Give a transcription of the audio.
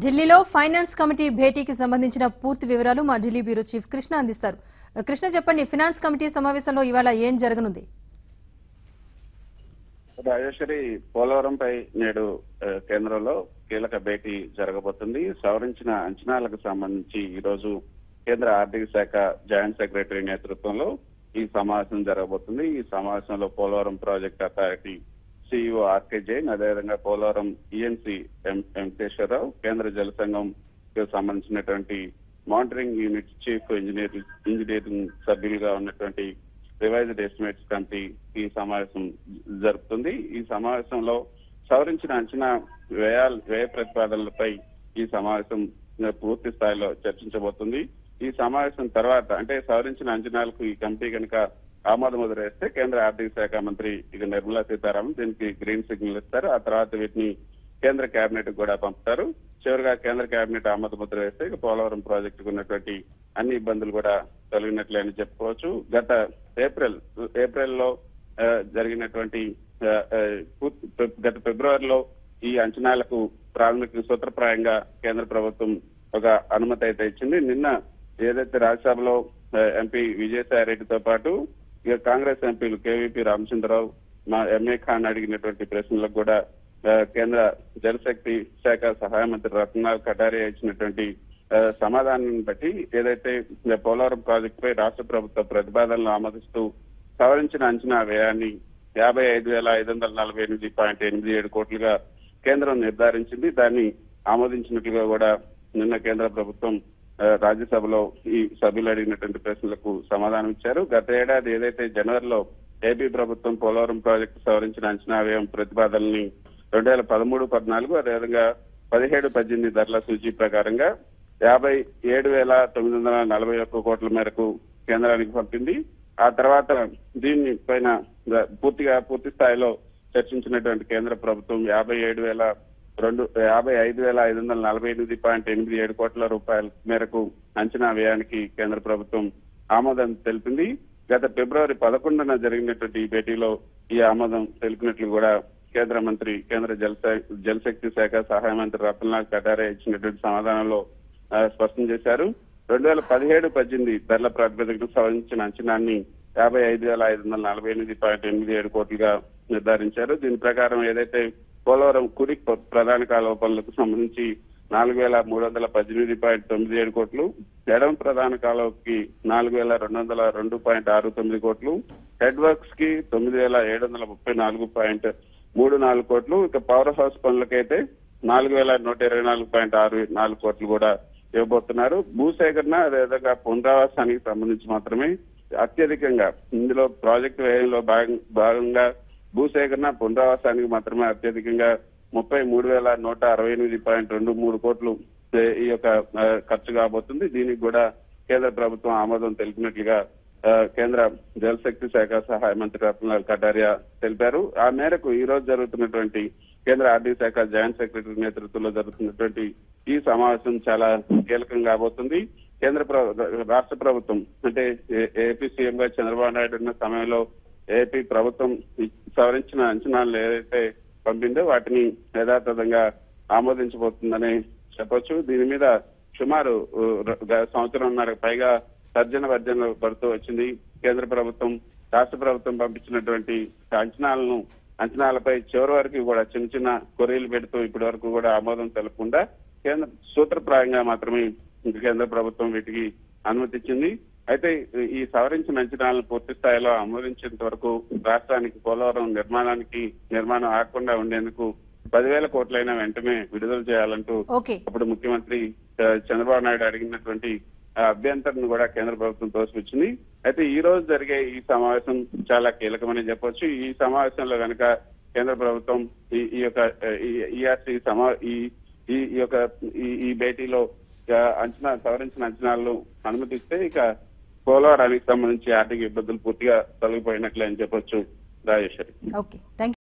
ఢిల్లీలో finance committee భేటీకి సంబంధించిన పూర్తి వివరాలు మా ఢిల్లీ బ్యూరో చీఫ్ కృష్ణ అందిస్తారు కృష్ణ చెప్పండి ఫినాన్స్ కమిటీ సమావేశంలో ఇవాళ ఏం జరగనుంది రాజేశ్వరి పోలవరంపై నేడు ఆ, కేంద్రంలో కీలక భేటీ జరగబోతుంది సవరించిన అంచనాలకు సంబంధించి ఈ రోజు కేంద్ర ఆర్థిక శాఖ జాయింట్ సెక్రటరీ నేతృత్వంలో ఈ సమావేశం జరగబోతుంది ఈ సమావేశంలో Polavaram project authority CEO RK Jain అదేవిధంగా పోలవరం ఈఎన్సీ వెంకటేశ్వరరావు కేంద్ర జల సంఘం సంబంధించినటువంటి monitoring unit chief engineer engineering సభ్యులుగా ఉన్నటువంటి రివైజ్డ్ ఎస్టిమేట్స్ కమిటీ ఈ సమావేశం జరుపుతుంది ఈ సమావేశంలో సవరించిన అంచనా వ్యయాల వ్యయ ప్రతిపాదనలపై ఈ సమావేశం పూర్తి స్థాయిలో చర్చించబోతుంది ఈ సమావేశం తర్వాత అంటే సవరించిన అంచనాలకు ఈ కమిటీ కనుక ఆమోద ముద్ర వేస్తే కేంద్ర ఆర్థిక శాఖ మంత్రి ఇక నిర్మలా సీతారామన్ దీనికి గ్రీన్ సిగ్నల్ ఇస్తారు ఆ తర్వాత వీటిని కేంద్ర కేబినెట్ కూడా పంపుతారు చివరిగా కేంద్ర కేబినెట్ ఆమోద ముద్ర వేస్తే ఇక పోలవరం ప్రాజెక్టుకు ఉన్నటువంటి అన్ని ఇబ్బందులు కూడా తొలగినట్లే అని చెప్పుకోవచ్చు గత ఏప్రిల్ ఏప్రిల్ లో ఆ, జరిగినటువంటి ఆ, ఆ, పూర్తి- ఫిబ్- గత ఫిబ్రవరిలో ఈ అంచనాలకు ప్రాథమిక సూత్రప్రాయంగా కేంద్ర ప్రభుత్వం ఒక అనుమతి అయితే ఇచ్చింది నిన్న ఏదైతే రాజ్యసభలో ఆ, ఎంపీ విజయసాయి రెడ్డితో పాటు ఇక కాంగ్రెస్ ఎంపీలు కేవీపీ రామచంద్రరావు మా ఎంఏ ఖాన్ అడిగినటువంటి ప్రశ్నలకు కూడా ఆ, కేంద్ర జలశక్తి శాఖ సహాయ మంత్రి రత్నాల్ కటారియా ఇచ్చినటువంటి ఆ, సమాధానాన్ని బట్టి ఏదైతే పోలవరం ప్రాజెక్టు పై రాష్ట్ర ప్రభుత్వ ప్రతిపాదనలు ఆమోదిస్తూ సవరించిన అంచనా వ్యయాన్ని యాభై ఐదు వేల ఐదు వందల నలభై ఎనిమిది పాయింట్ ఎనిమిది ఏడు కోట్లుగా కేంద్రం నిర్ధారించింది దాన్ని ఆమోదించినట్లుగా కూడా నిన్న కేంద్ర ప్రభుత్వం ఆ, రాజ్యసభలో ఈ సభ్యులు అడిగినటువంటి ప్రశ్నలకు సమాధానం ఇచ్చారు గత ఏడాది ఏదైతే జనవరిలో ఏపీ ప్రభుత్వం పోలవరం ప్రాజెక్టు సవరించిన అంచనా వ్యయం ప్రతిపాదనని రెండు వేల పదమూడు పద్నాలుగు అదేవిధంగా పదిహేడు పద్దెనిమిది ధరల సూచీ ప్రకారంగా యాభై ఏడు వేల తొమ్మిది వందల నలభై ఒక్క కోట్ల మేరకు కేంద్రానికి పంపింది ఆ తర్వాత దీన్ని పైన ద- పూర్తిగా పూర్తి స్థాయిలో చర్చించినటువంటి కేంద్ర ప్రభుత్వం యాభై ఏడు వేల రెండు యాభై ఐదు వేల ఐదు వందల నలభై ఎనిమిది పాయింట్ ఎనిమిది ఏడు కోట్ల రూపాయల మేరకు అంచనా వ్యయానికి కేంద్ర ప్రభుత్వం ఆమోదం తెలిపింది గత ఫిబ్రవరి పదకొండున జరిగినటువంటి ఈ భేటీలో ఈ ఆమోదం తెలిపినట్లు కూడా కేంద్ర మంత్రి కేంద్ర జల జలశక్తి శాఖ సహాయ మంత్రి రతన్లాల్ కటారే ఇచ్చినటువంటి సమాధానంలో ఆ, స్పష్టం చేశారు రెండు వేల పదిహేడు పద్దెనిమిది ధరల ప్రాతిపదికన సవరించిన అంచనాన్ని యాభై ఐదు వేల ఐదు వందల నలభై ఎనిమిది పాయింట్ ఎనిమిది ఏడు కోట్లుగా నిర్ధారించారు దీని ప్రకారం ఏదైతే పోలవరం కుడి ప- ప్రధాన కాలువ పనులకు సంబంధించి నాలుగు వేల మూడు వందల పద్దెనిమిది పాయింట్ తొమ్మిది ఏడు కోట్లు ఎడమ ప్రధాన కాలువకి నాలుగు వేల రెండు వందల రెండు పాయింట్ ఆరు తొమ్మిది కోట్లు హెడ్ వర్క్స్ కి తొమ్మిది వేల ఏడు వందల ముప్పై నాలుగు పాయింట్ మూడు నాలుగు కోట్లు ఇక పవర్ హౌస్ పనులకైతే నాలుగు వేల నూట ఇరవై నాలుగు పాయింట్ ఆరు నాలుగు కోట్లు కూడా ఇవ్వబోతున్నారు భూసేకరణ అదేవిధంగా పునరావాసానికి సంబంధించి మాత్రమే అత్యధికంగా ఇందులో ప్రాజెక్టు వ్యయంలో భాగం- భాగంగా భూసేకరణ పునరావాసానికి మాత్రమే అత్యధికంగా ముప్పై మూడు వేల నూట అరవై ఎనిమిది పాయింట్ రెండు మూడు కోట్లు ఏ, ఈ యొక్క ఆ, ఖర్చు కాబోతుంది దీనికి కూడా కేంద్ర ప్రభుత్వం ఆమోదం తెలిపినట్లుగా ఆ, కేంద్ర జలశక్తి శాఖ సహాయ మంత్రి రత్నలాల్ కటారియా తెలిపారు ఆ మేరకు ఈ రోజు జరుగుతున్నటువంటి కేంద్ర ఆర్థిక శాఖ జాయింట్ సెక్రటరీ నేతృత్వంలో జరుగుతున్నటువంటి ఈ సమావేశం చాలా కీలకం కాబోతుంది కేంద్ర ప్ర- రాష్ట్ర ప్రభుత్వం అంటే ఏ- ఏపీ సీఎం గా చంద్రబాబు నాయుడు ఉన్న సమయంలో ఏపీ ప్రభుత్వం ఈ సవరించిన అంచనాలు ఏదైతే పంపిందో వాటిని యథాతథంగా ఆమోదించబోతుందని చెప్పొచ్చు దీని మీద సుమారు ఉ, ర- గ- సంవత్సరంన్నర పైగా తర్జన భర్జన పడుతూ వచ్చింది కేంద్ర ప్రభుత్వం రాష్ట్ర ప్రభుత్వం పంపించినటువంటి అంచనాలను అంచనాలపై చివరి వరకు కూడా చిన్న చిన్న కొరీలు పెడుతూ ఇప్పటి వరకు కూడా ఆమోదం తెలపకుండా కేంద్ర సూత్రప్రాయంగా మాత్రమే ఇంక కేంద్ర ప్రభుత్వం వీటికి అనుమతి ఇచ్చింది అయితే ఈ సవరించిన అంచనాలను పూర్తి స్థాయిలో ఆమోదించేంత వరకు రాష్ట్రానికి పోలవరం నిర్మాణానికి నిర్మాణం ఆగకుండా ఉండేందుకు పదివేల కోట్లైనా వెంటనే విడుదల చేయాలంటూ ఓకే అప్పుడు ముఖ్యమంత్రి ఆ, చంద్రబాబు నాయుడు అడిగినటువంటి ఆ, అభ్యంతరం కూడా కేంద్ర ప్రభుత్వం తోసిపుచ్చింది అయితే ఈ రోజు జరిగే ఈ సమావేశం చాలా కీలకమని చెప్పొచ్చు ఈ సమావేశంలో కనుక కేంద్ర ప్రభుత్వం ఈ ఈ యొక్క ఈఆర్సీ సమా ఈ ఈ ఈ యొక్క ఈ ఈ భేటీలో ఆ, అంచనా సవరించిన అంచనాలను అనుమతిస్తే ఇక పోలవరానికి సంబంధించి ఆర్థిక ఇబ్బందులు పూర్తిగా తొలగిపోయినట్లే అని చెప్పొచ్చు రాజేశ్వరి ఓకే థ్యాంక్